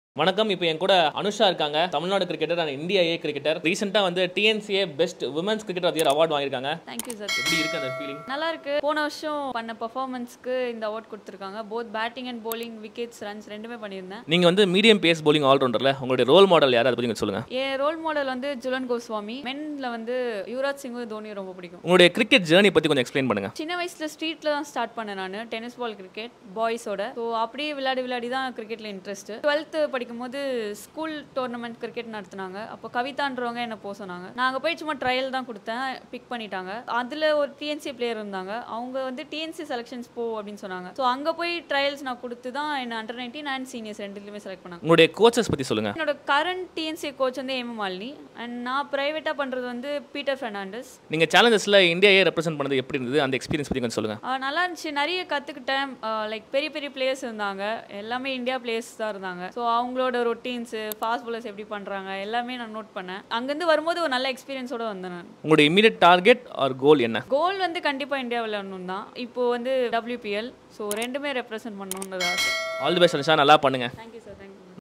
வணக்கம் இப்போ என் கூட அனுஷா இருக்காங்க Tamil Nadu cricketer and India A cricketer ரீசெண்டாக வந்து TNCA best women's cricketer of year award வாங்கியிருக்காங்க தேங்க்யூ சார் எப்படி இருக்கு அந்த ஃபீலிங் நல்லா இருக்கு போன வருஷம் பண்ண பெர்ஃபார்மன்ஸ்க்கு இந்த அவார்ட் கொடுத்துருக்காங்க both batting and bowling wickets runs ரெண்டுமே பண்ணியிருந்தேன் நீங்கள் வந்து மீடியம் பேஸ் bowling ஆல்ரவுண்டரில் உங்களுடைய ரோல் மாடல் யார் அதை பற்றி கொஞ்சம் சொல்லுங்கள் என் ரோல் மாடல் வந்து ஜுலன் கோஸ்வாமி மென்ல வந்து யுவராஜ் சிங்கும் தோனி ரொம்ப பிடிக்கும் உங்களுடைய கிரிக்கெட் ஜேர்னி பற்றி கொஞ்சம் எக்ஸ்பிளைன் பண்ணுங்கள் சின்ன வயசுல ஸ்ட்ரீட்ல தான் ஸ்டார்ட் பண்ணேன் நான் டென்னிஸ் பால் கிரிக்கெட் பாய்ஸோட ஸோ அப்படியே விளையாடி விளையாடி தான் கிரிக்கெட்ல இன்ட்ரெஸ்ட் டுவெல்த்து படிக்கும்போது ஸ்கூல் டோர்னமெண்ட் கிரிக்கெட் நடத்துனாங்க அப்போ கவிதான்றவங்க என்ன போக சொன்னாங்க நாங்கள் போய் சும்மா ட்ரையல் தான் கொடுத்தேன் பிக் பண்ணிட்டாங்க அதில் ஒரு டிஎன்சி பிளேயர் இருந்தாங்க அவங்க வந்து டிஎன்சி செலெக்ஷன்ஸ் போ அப்படின்னு சொன்னாங்க ஸோ அங்கே போய் ட்ரையல்ஸ் நான் கொடுத்து தான் என்ன அண்டர் நைன்டீன் அண்ட் சீனியர்ஸ் ரெண்டுலையுமே செலக்ட் பண்ணாங்க உங்களுடைய கோச்சஸ் பற்றி சொல்லுங்கள் என்னோட கரண்ட் டிஎன்சி கோச் வந்து எம் மாலினி அண்ட் நான் ப்ரைவேட்டாக பண்ணுறது வந்து பீட்டர் ஃபெர்னாண்டஸ் நீங்கள் சேலஞ்சஸில் இந்தியா ஏ ரெப்ரசென்ட் பண்ணது எப்படி இருந்தது அந்த எக்ஸ்பீரியன்ஸ் பற்றி கொஞ்சம் சொல்லுங்கள் ஆ, நல்லா இருந்துச்சு நிறைய கற்றுக்கிட்டேன் லைக் பெரிய பெரிய பிளேயர்ஸ் இருந்தாங்க எல்லாமே இந்தியா பிளேயர்ஸ் தான் இருந்தாங்க ஸோ அவங்களோட ரொட்டீன்ஸு ஃபாஸ்ட் bowlers எப்படி பண்ணுறாங்க எல்லாமே நான் நோட் பண்ணேன் அங்கேருந்து வரும்போது ஒரு நல்ல எக்ஸ்பீரியன்ஸோட வந்தேன் நான் உங்களுடைய இமீடியட் டார்கெட் ஆர் கோல் என்ன கோல் வந்து கண்டிப்பாக இந்தியா விளையாடணும் தான் இப்போ வந்து டபிள்யூபிஎல் ஸோ ரெண்டுமே ரெப்ரசென்ட் பண்ணணுன்றது ஆசை ஆல் தி பெஸ்ட் அனுஷா நல்லா பண்ணுங்கள் தேங்க்யூ சார் தேங்க்யூ